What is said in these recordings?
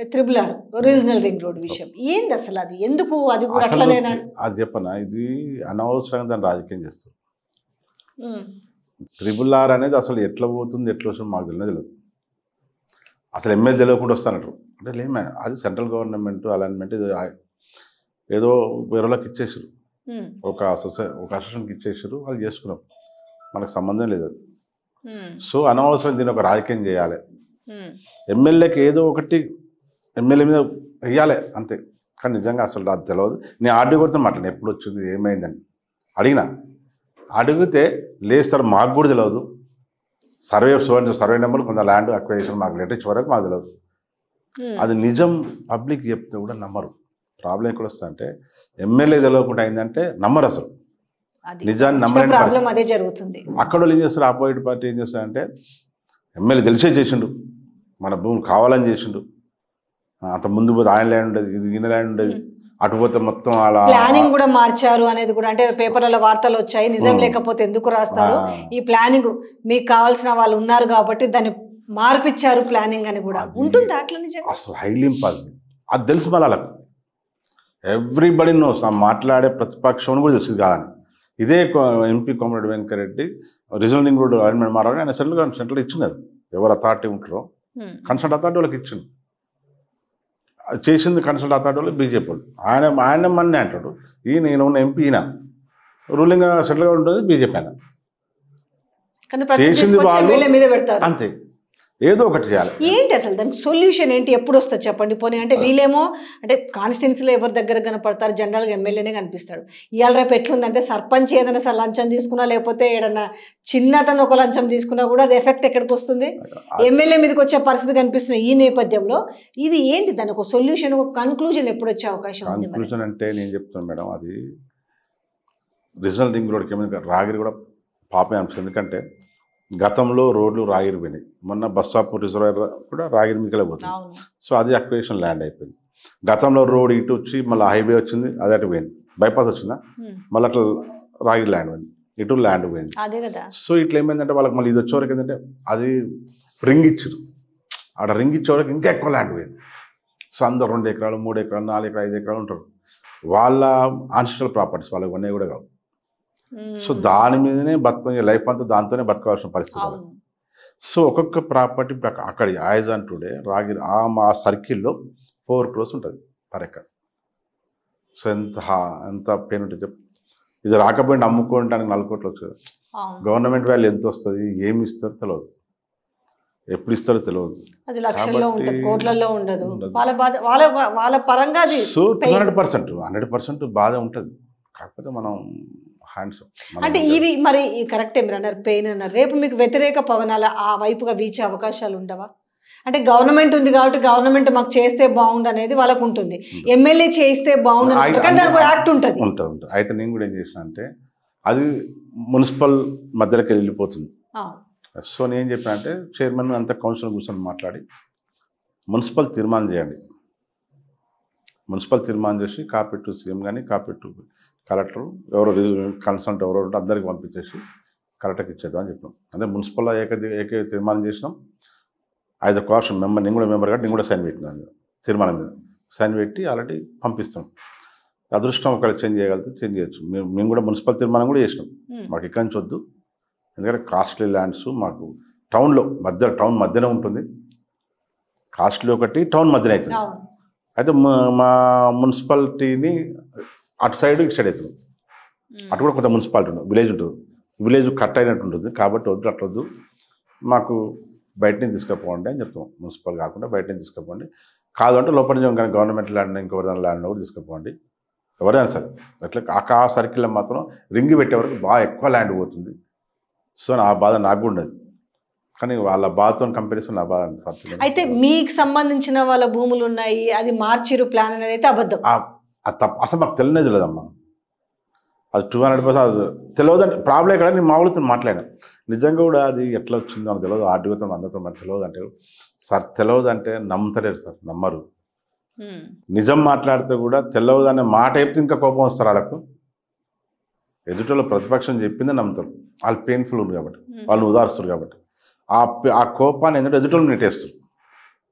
Triple R regional ring road విషయం ఏంది అసలు అది ఎందుకు అది కూడా అసలు అట్లనేనా అది చెప్పనా ఇది అనవసరంగా దాన్ని రాజకీయం చేస్తారు ఉమ్, త్రిబుల్ ఆర్ అనేది అసలు ఎట్లా పోతుంది ఎట్లా వస్తుంది మాకు తెలియదు తెలియదు అసలు ఎమ్మెల్యే తెలియకుండా వస్తానట్టు అంటే లేమే అది సెంట్రల్ గవర్నమెంట్ అలైన్మెంట్ ఇది ఆ- ఏదో వేరేలోకి ఇచ్చేసారు ఉమ్, ఒక సొసై ఒక అసోసియేషన్కి ఇచ్చేసారు వాళ్ళు చేసుకున్నాం మనకు సంబంధం లేదు అది ఉమ్, సో అనవసరం దీన్ని ఒక రాజకీయం చేయాలి ఉమ్, ఎమ్మెల్యేకి ఏదో ఒకటి ఎమ్మెల్యే మీద వెయ్యాలి అంతే కానీ నిజంగా అసలు అది తెలియదు నేను ఆర్డీ కొడితే మాట్లాడిన ఎప్పుడు వచ్చింది ఏమైందని అడిగిన అడిగితే లేదు సార్ మాకు కూడా తెలియదు సర్వే సో సర్వే నెంబర్ కొంత ల్యాండ్ అక్వైజేషన్ మాకు లెటర్ ఇచ్చే వరకు మాకు తెలియదు ఉమ్. అది నిజం పబ్లిక్ చెప్తే కూడా నమ్మరు ప్రాబ్లం ఎక్కడ వస్తుంది అంటే ఎమ్మెల్యే తెలియకుండా అయిందంటే నమ్మరు అసలు అది నిజాన్ని నమ్మలేని ప్రాబ్లం పరిస్థితి. అదే జరుగుతుంది అక్కడ వాళ్ళు ఏం చేస్తారు ఆపోజిట్ పార్టీ ఏం చేస్తారంటే ఎమ్మెల్యే తెలిసే చేసిండు మన భూమి కావాలని చేసిండు ఆ, అంత ముందు పోతే ఆయన ల్యాండ్ ఉండేది ఇది ఈయన ల్యాండ్ ఉండేది అటు పోతే మొత్తం అలా ప్లానింగ్ కూడా మార్చారు అనేది కూడా అంటే పేపర్లలో వార్తలు వచ్చాయి నిజం ఉమ్. లేకపోతే ఎందుకు రాస్తారు ఆ, ఈ ప్లానింగ్ మీకు కావాల్సిన వాళ్ళు ఉన్నారు కాబట్టి దాన్ని మార్పిచ్చారు ప్లానింగ్ అని కూడా అది- ఉంటుందా అట్లా నిజంగా అసలు హైలీ ఇంపాసిబుల్ అది తెలుసు మళ్ళీ వాళ్ళకు ఎవ్రీబడి నోస్ ఆ మాట్లాడే ప్రతిపక్షం కూడా తెలుసు ఇది కాదని ఇదే MP Komatireddy Venkatreddy regional link road alignment మారాలని ఆయన సెంట్రల్ సెంట్రల్ ఇచ్చింది అది ఎవరు అథారిటీ ఉంటారో ఉమ్, కన్సల్ట్ అథారిటీ వాళ్ళకి ఇచ్చిండు అది చేసింది కన్సల్ట్ అథారిటీ వాళ్ళు బీజేపీ వాళ్ళు ఆయన ఆయన మన్నే అంటాడు ఈ నేను ఉన్న ఎంపీ ఈయన రూలింగ్ సెటిల్గా ఉంటుంది బీజేపీ ఆయన కానీ ప్రతి చేసింది తీసుకొచ్చి వాళ్ళు- ఎమ్మెల్యే మీద పెడతారు అంతే ఏదో ఒకటి చేయాలి ఏంటి అసలు దానికి సొల్యూషన్ ఏంటి ఎప్పుడు వస్తుంది చెప్పండి పోనీ అంటే వీళ్ళేమో అంటే కాన్స్టిట్యున్సీలో ఎవరి దగ్గర కనపడతారు జనరల్గా ఎమ్మెల్యేనే కనిపిస్తాడు ఇవాళ రేపు ఎట్లుందంటే సర్పంచ్ ఏదైనా సరే లంచం తీసుకున్నా లేకపోతే ఏదన్నా చిన్నతను ఒక లంచం తీసుకున్నా కూడా అది ఎఫెక్ట్ ఎక్కడికి వస్తుంది ఎమ్మెల్యే మీదకి వచ్చే పరిస్థితి కనిపిస్తున్న ఈ నేపథ్యంలో ఇది ఏంటి దానికి ఒక సొల్యూషన్ ఒక కన్క్లూజన్ ఎప్పుడు వచ్చే అవకాశం ఉంది మరి కన్క్లూజన్ అంటే నేను చెప్తాను మేడం అది రీజనల్ రింగ్ రోడ్కి ఏమైనా రాగిరి కూడా పాపే అంశం ఎందుకంటే గతంలో రోడ్లు రాగిరి పోయినాయి మొన్న బస్ స్టాప్ రిజర్వాయర్ కూడా రాగిరి మీదకి పోతుంది అవును సో అది అక్వేషన్ ల్యాండ్ అయిపోయింది గతంలో రోడ్ ఇటు వచ్చి మళ్ళీ హైవే వచ్చింది అది అటు పోయింది బైపాస్ వచ్చిందా ఉమ్, మళ్ళీ అట్లా రాగిరి ల్యాండ్ పోయింది ఇటు ల్యాండ్ పోయింది అదే కదా సో ఇట్లా ఏమైందంటే వాళ్ళకి మళ్ళీ ఇది వచ్చే వరకు ఏంటంటే అది రింగ్ ఇచ్చారు ఆడ రింగ్ ఇచ్చే వరకు ఇంకా ఎక్కువ ల్యాండ్ పోయింది సో అందరు రెండు ఎకరాలు మూడు ఎకరాలు నాలుగు ఎకరాలు ఐదు ఎకరాలు ఉంటారు వాళ్ళ ఆన్స్టల్ ప్రాపర్టీస్ వాళ్ళకి ఉన్నాయి కూడా కావు ఉమ్, సో దాని మీదనే బతుకు లైఫ్ అంతా దాంతోనే బతకవలసిన పరిస్థితి వాళ్ళకి. అవును సో ఒక్కొక్క ప్రాపర్టీ ఇప్పుడు అక్క- అక్కడ ఆయుధాన్ టుడే రాగి ఆ మా సర్కిల్లో ఫోర్ క్రోర్స్ ఉంటుంది పర్ ఎకర్ సో ఎంత హా- ఎంత పెయిన్ ఉంటుంది చెప్పు ఇది రాకపోయింటే అమ్ముకోవడానికి నాలుగు కోట్లు వచ్చేది అవును గవర్నమెంట్ వాల్యూ ఎంత వస్తుంది ఏమి ఇస్తారో తెలియదు ఎప్పుడు ఇస్తారో తెలియదు అది లక్షల్లో కాబట్టి ఉంటది కోట్లలో ఉండదు ఉండదు. వాళ్ళ బాధ వాళ్ళ వాళ్ళ పరంగా అది so pain. Hundred percent hundred percent బాధ ఉంటుంది కాకపోతే మనం హ్యాండ్స్ అంటే ఇవి మరి కరెక్టే మీరు అన్నారు పెయిన్ అన్నారు రేపు మీకు వ్యతిరేక పవనాల ఆ వైపుగా వీచే అవకాశాలు ఉండవా అంటే గవర్నమెంట్ ఉంది కాబట్టి గవర్నమెంట్ మాకు చేస్తే బాగుండు అనేది వాళ్ళకు ఉంటుంది ఎమ్మెల్యే చేస్తే బాగుండు అని ఉంటుంది. కానీ దానికి యాక్ట్ ఉంటుంది ఉంటుంది ఉంటుంది అయితే నేను కూడా ఏం చేసిన అంటే అది మున్సిపల్ మధ్యలోకి వెళ్ళిపోతుంది ఆ, సో నేను ఏం చెప్పిన అంటే చైర్మన్ అంతా కౌన్సిల్ కూర్చొని మాట్లాడి మున్సిపల్ తీర్మానం చేయండి మున్సిపల్ తీర్మానం చేసి కాపీ టు సీఎం కానీ కాపీ టు కలెక్టర్ ఎవరో కన్సల్ట్ ఎవరో ఉంటే అందరికి పంపించేసి కలెక్టర్కి ఇచ్చేద్దాం అని చెప్పినాం అంటే మున్సిపల్ ఏక ఏక తీర్మానం చేసినాం ఐదు కోషన్ మెంబర్ నేను కూడా మెంబర్ కాబట్టి నేను కూడా సైన్ పెట్టిన దాని మీద తీర్మానం మీద సైన్ పెట్టి ఆల్రెడీ పంపిస్తాం అదృష్టం ఒకవేళ చేంజ్ చేయగలిగితే చేంజ్ చేయొచ్చు మేము మేము కూడా మున్సిపల్ తీర్మానం కూడా చేసినాం ఉమ్, మాకు ఇక్కడి నుంచి వద్దు ఎందుకంటే కాస్ట్లీ ల్యాండ్స్ మాకు టౌన్లో మధ్య టౌన్ మధ్యనే ఉంటుంది కాస్ట్లీ ఒకటి టౌన్ మధ్యన అవుతుంది అవును అయితే మా- మా మున్సిపాలిటీని అటు సైడ్ ఇటు సైడ్ అవుతుంది ఉమ్, అటు కూడా కొంత మున్సిపాలిటీ ఉంటుంది విలేజ్ ఉంటుంది విలేజ్ కట్ అయినట్టు ఉంటుంది కాబట్టి వద్దు అట్లా వద్దు మాకు బయట నుంచి తీసుకుపోండి అని చెప్తాం మున్సిపల్ కాకుండా బయట నుంచి తీసుకుపోండి కాదు అంటే లోపల నుంచి కానీ గవర్నమెంట్ ల్యాండ్ ఇంకెవరిదైనా ల్యాండ్ కూడా తీసుకుపోండి ఎవరైనా సరే అట్లా ఆ- ఆ సర్కిల్లో మాత్రం రింగ్ పెట్టే వరకు బాగా ఎక్కువ ల్యాండ్ పోతుంది సో ఆ బాధ నాకు కూడా ఉండదు కానీ వాళ్ళ బాధతో కంపారిజన్ నా బాధ అంత తప్పలేదు. అయితే మీకు సంబంధించిన వాళ్ళ భూములు ఉన్నాయి అది మార్చిరు ప్లాన్ అనేది అయితే అబద్ధం ఆ- అది తప్ప అసలు మాకు తెలియనే తెలియదమ్మా అది టూ హండ్రెడ్ పర్సెంట్ అది తెలియదంటే ప్రాబ్లం ఎక్కడ నేను మామూలుతో మాట్లాడాను నిజంగా కూడా అది ఎట్లా వచ్చిందో నాకు తెలియదు ఆర్టీఓతో అందరితో మనకు తెలియదు అంటే సార్ తెలియదు అంటే నమ్ముతలేరు సార్ నమ్మరు ఉమ్, నిజం మాట్లాడితే కూడా తెలియదు అనే మాట చెప్తే ఇంకా కోపం వస్తారు వాళ్ళకు ఎదుటోళ్ళు ప్రతిపక్షం చెప్పిందే నమ్ముతారు వాళ్ళు పెయిన్ఫుల్ ఉంది కాబట్టి ఉమ్, వాళ్ళు ఉదారుస్తారు కాబట్టి ఆ ప- ఆ కోపాన్ని ఎందుకంటే ఎదుటోళ్ళు నెట్టేస్తారు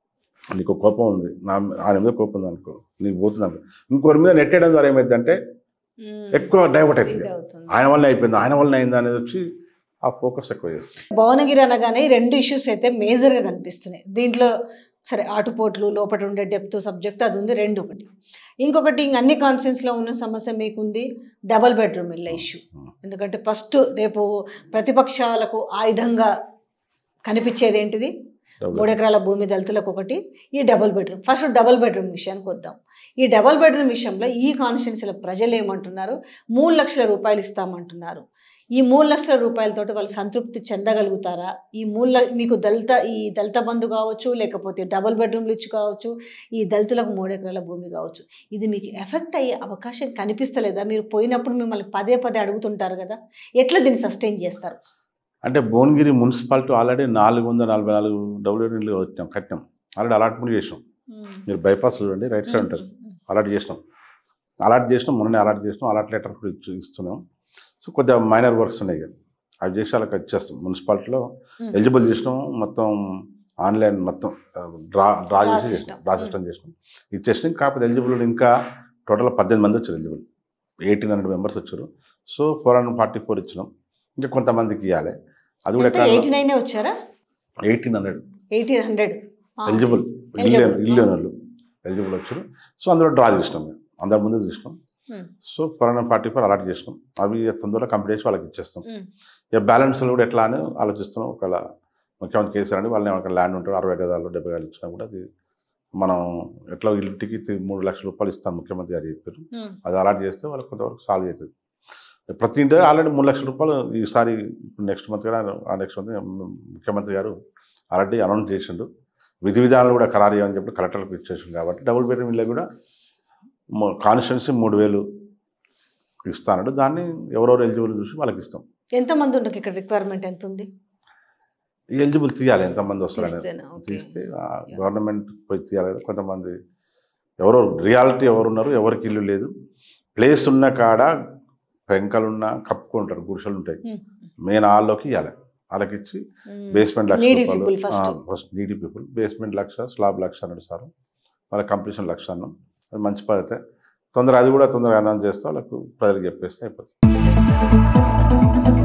నీకు కోపం ఉంది నా ఆయన మీద కోపం ఉంది అనుకో నీకు పోతుంది అనుకో ఇంకోరి మీద నెట్టేయడం ద్వారా ఏమైందంటే ఎక్కువ డైవర్ట్ ఇది అవుతుంది అవుతుంది ఆయన వల్ల అయిపోయింది ఆయన వల్ల అయింది అనేది వచ్చి ఆ ఫోకస్ ఎక్కువ చేస్తుంది భువనగిరి అనగానే ఈ రెండు ఇష్యూస్ అయితే మేజర్గా కనిపిస్తున్నాయి దీంట్లో సరే ఆటుపోట్లు లోపల ఉండే డెప్త్ సబ్జెక్ట్ అది ఉంది రెండు ఒకటి ఇంకొకటి ఇంక అన్ని కాన్స్టిట్యూన్స్లో ఉన్న సమస్య మీకుంది డబల్ బెడ్రూమ్ ఇళ్ళ ఇష్యూ ఎందుకంటే ఫస్ట్ రేపు ప్రతిపక్షాలకు ఆయుధంగా కనిపించేది ఏంటిది మూడు ఎకరాల భూమి దళితులకు ఒకటి ఈ double bedroom first double bedroom విషయానికి వద్దాం ఈ డబుల్ బెడ్రూమ్ విషయంలో ఈ కాన్స్టిట్యున్సీల ప్రజలు ఏమంటున్నారు మూడు లక్షల రూపాయలు ఇస్తామంటున్నారు ఈ మూడు లక్షల రూపాయలతోటి వాళ్ళు సంతృప్తి చెందగలుగుతారా ఈ మూడు ల- మీకు దళిత ఈ దళిత బంధు కావచ్చు లేకపోతే డబుల్ బెడ్రూమ్లు ఇచ్చి కావచ్చు ఈ దళితులకు మూడు ఎకరాల భూమి కావచ్చు ఇది మీకు ఎఫెక్ట్ అయ్యే అవకాశం కనిపిస్తలేదా మీరు పోయినప్పుడు మిమ్మల్ని పదే పదే అడుగుతుంటారు కదా ఎట్లా దీన్ని సస్టైన్ చేస్తారు అంటే భువనగిరి మున్సిపాలిటీ ఆల్రెడీ నాలుగు వందల నలభై నాలుగు డబ్ల్యూ ఇల్లు వచ్చినాం కట్టినాం ఆల్రెడీ అలాట్మెంట్ చేసినాం మీరు బైపాస్ చూడండి రైట్ సైడ్ ఉంటుంది అలాట్ చేసినాం అలాట్ చేసినాం మొన్ననే అలాట్ చేసినాం అలాట్ లెటర్ కూడా ఇచ్చి ఇస్తున్నాం సో కొద్దిగా మైనర్ వర్క్స్ ఉన్నాయి కదా అవి చేసి వాళ్ళకి ఇచ్చేస్తాం మున్సిపాలిటీలో Hmm. ఎలిజిబుల్ చేసినాం మొత్తం ఆన్లైన్ మొత్తం డ్రా డ్రా Draw చేసి system. చేసినాం డ్రా సిస్టమ్ చేసినాం ఇచ్చేసినాం కాకపోతే ఎలిజిబుల్ ఇంకా టోటల్ పద్దెనిమిది మంది వచ్చారు ఎలిజిబుల్ ఎయిటీన్ హండ్రెడ్ మెంబర్స్ వచ్చారు so four hundred forty four ఇచ్చినాం ఇంకా కొంతమందికి ఇవ్వాలి అది కూడా ఎక్కడ ఎయిటీ నైన్ వచ్చారా eighteen hundred eighteen hundred eligible Eligible. ఇల్లు ఇల్లు వాళ్ళు ఎలిజిబుల్ వచ్చారు సో అందులో డ్రా చేసినాం మేము అందరి ముందు చూసినాం Hmm. So four hundred forty four allot చేసినాం అవి తొందరలో కంప్లీట్ చేసి వాళ్ళకి ఇచ్చేస్తాం Hmm. ఇక బ్యాలెన్స్ కూడా ఎట్లా అని ఆలోచిస్తున్నాం ఒకవేళ ముఖ్యమంత్రి కేసీఆర్ అని వాళ్ళని ఒక ల్యాండ్ ఉంటారు అరవై గదాలు డెబ్బై గదాలు ఇచ్చినా కూడా అది మనం ఎట్లా ఇంటికి తి- మూడు లక్షల రూపాయలు ఇస్తాం ముఖ్యమంత్రి గారు చెప్పారు అది అలాట్ చేస్తే వాళ్ళకి కొంతవరకు సాల్వ్ అవుతుంది ప్రతి ఇంటి ఆల్రెడీ మూడు లక్షల రూపాయలు ఈసారి నెక్స్ట్ మంత్ కూడా ఆ నెక్స్ట్ మంత్ ముఖ్యమంత్రి గారు ఆల్రెడీ అనౌన్స్ చేసిండు విధి విధానాలు కూడా ఖరారు చేయమని చెప్పి కలెక్టర్లకు ఇచ్చేసిండు కాబట్టి డబుల్ బెడ్రూమ్ ఇల్లు కూడా కాన్స్టిట్యున్సీ మూడు వేలు ఇస్తానడు దాన్ని ఎవరెవరు ఎలిజిబుల్ చూసి వాళ్ళకి ఇస్తాం ఎంతమంది ఉండకు ఇక్కడ రిక్వైర్మెంట్ ఎంత ఉంది ఎలిజిబుల్ తీయాలి ఎంతమంది వస్తారనేది తీస్తేనా? Okay. తీస్తే గవర్నమెంట్ పోయి తీయాలి కదా కొంతమంది ఎవరో రియాలిటీ ఎవరున్నారు ఎవరికి ఇల్లు లేదు ప్లేస్ ఉన్న కాడ పెంకలున్న కప్పుకుంటారు గుడిసెలు ఉంటాయి Hmm. మెయిన్ హాల్లోకి ఇవ్వాలి వాళ్ళకి ఇచ్చి Hmm. బేస్మెంట్ లక్ష Needy రూపాయలు people first. First needy people basement lakh slab lakh అన్నాడు సార్ వాళ్ళ కంప్లీషన్ లక్ష అన్నాం అది మంచి పద్ధతే తొందర అది కూడా తొందరగా అనౌన్స్ చేస్తే వాళ్ళకు ప్రజలకు చెప్పేస్తే అయిపోతుంది